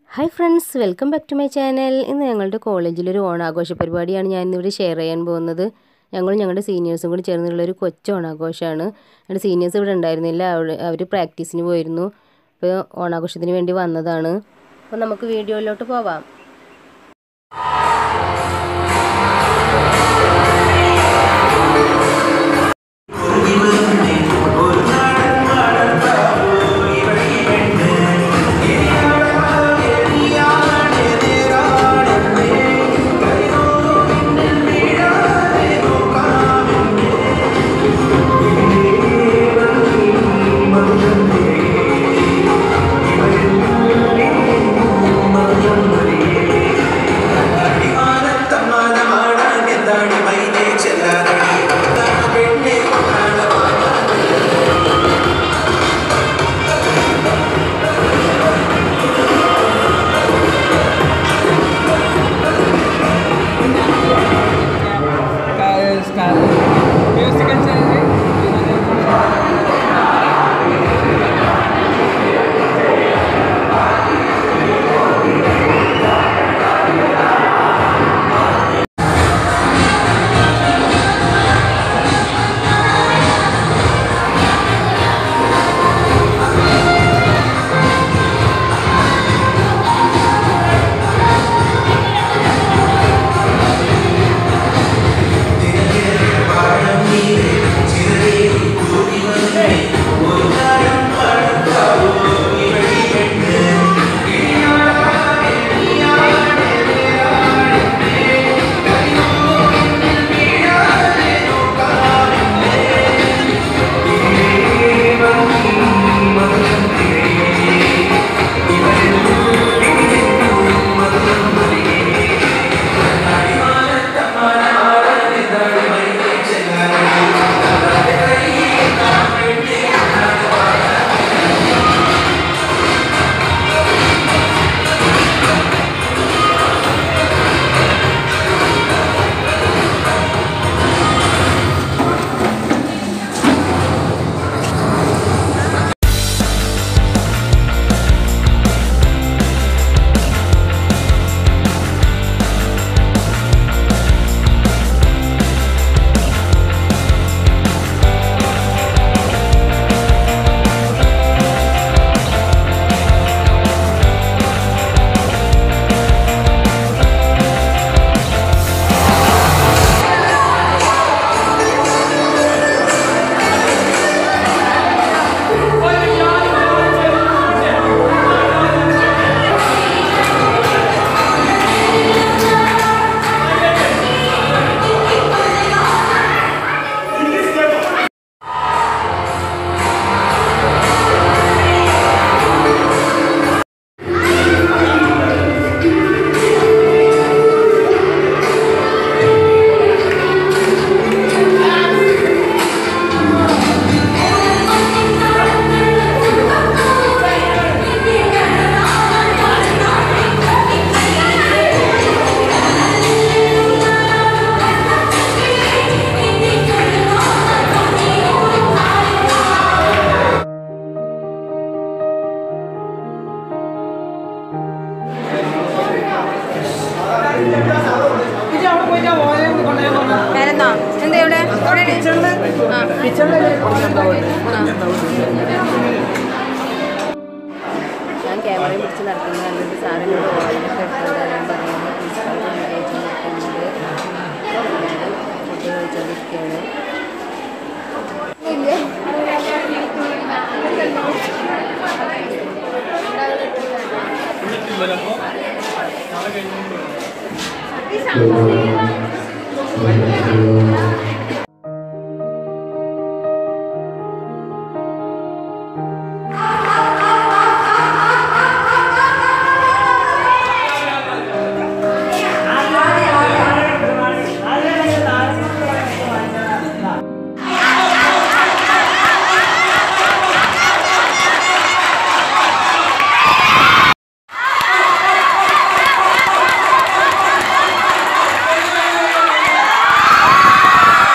hi friends welcome back to my channel ഇന്ന് ഞങ്ങളുടെ കോളേജിലൊരു ഓണാഘോഷ പരിപാടിയാണ് ഞാൻ ഇന്നിവിടെ ഷെയർ ചെയ്യാൻ പോകുന്നത് ഞങ്ങൾ ഞങ്ങളുടെ സീനിയേഴ്സും കൂടി ചേർന്നുള്ള ഒരു കൊച്ചു ഓണാഘോഷമാണ് ഞങ്ങളുടെ സീനിയേഴ്സ് ഇവിടെ ഉണ്ടായിരുന്നില്ല അവർ അവർ പ്രാക്ടീസിന് പോയിരുന്നു അപ്പോൾ ഓണാഘോഷത്തിന് വേണ്ടി വന്നതാണ് അപ്പോൾ നമുക്ക് വീഡിയോയിലോട്ട് പോവാം മ്യൂസിക്കൽ ചാനൽ പേരെന്നോ എന്താ ഇവിടെ ഇവിടെ ആ ഞാൻ ക്യാമറയും പിടിച്ച് നടക്കുന്നത് കണ്ടിട്ട് സാറിനോട് ഓയിലൊക്കെ എടുത്തോണ്ട് വരാൻ പറയുന്നത് പ്രിൻസിപ്പാൾ വീഡിയോ നിൽക്കുന്നുണ്ട് ഞാൻ ഫുഡ് കഴിച്ചുകൊണ്ടിരിക്കുകയാണ് ആ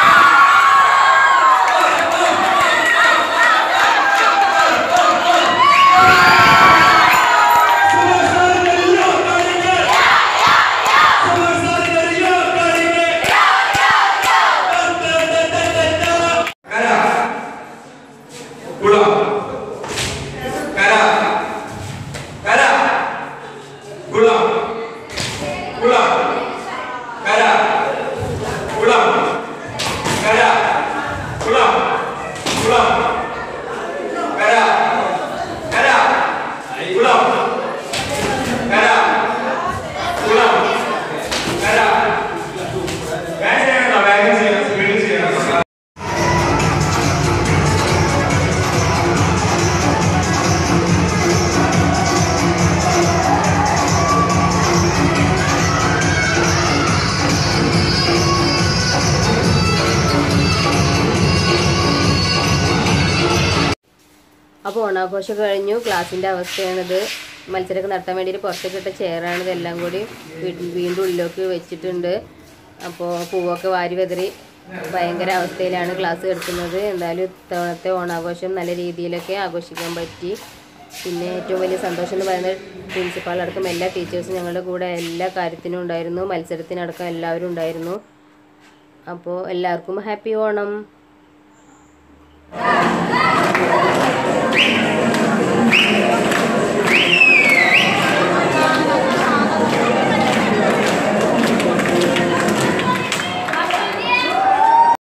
ഓണാഘോഷം കഴിഞ്ഞു ക്ലാസ്സിൻ്റെ അവസ്ഥയാണിത് മത്സരമൊക്കെ നടത്താൻ വേണ്ടിയിട്ട് പുറത്തേക്ക് ഇട്ട ചെയറാണ് ഇതെല്ലാം കൂടി വീ- വീണ്ടും ഉള്ളിലേക്ക് വെച്ചിട്ടുണ്ട് അപ്പോൾ പൂവൊക്കെ വാരി വെതറി ഭയങ്കര അവസ്ഥയിലാണ് ക്ലാസ് എടുക്കുന്നത് എന്തായാലും ഇത്തവണത്തെ ഓണാഘോഷം നല്ല രീതിയിലൊക്കെ ആഘോഷിക്കാൻ പറ്റി പിന്നെ ഏറ്റവും വലിയ സന്തോഷം എന്ന് പറയുന്നത് പ്രിൻസിപ്പാൾ അടക്കം എല്ലാ ടീച്ചേഴ്സും ഞങ്ങളുടെ കൂടെ എല്ലാ കാര്യത്തിനും ഉണ്ടായിരുന്നു മത്സരത്തിനടക്കം എല്ലാവരും ഉണ്ടായിരുന്നു അപ്പോൾ എല്ലാവർക്കും ഹാപ്പി ഓണം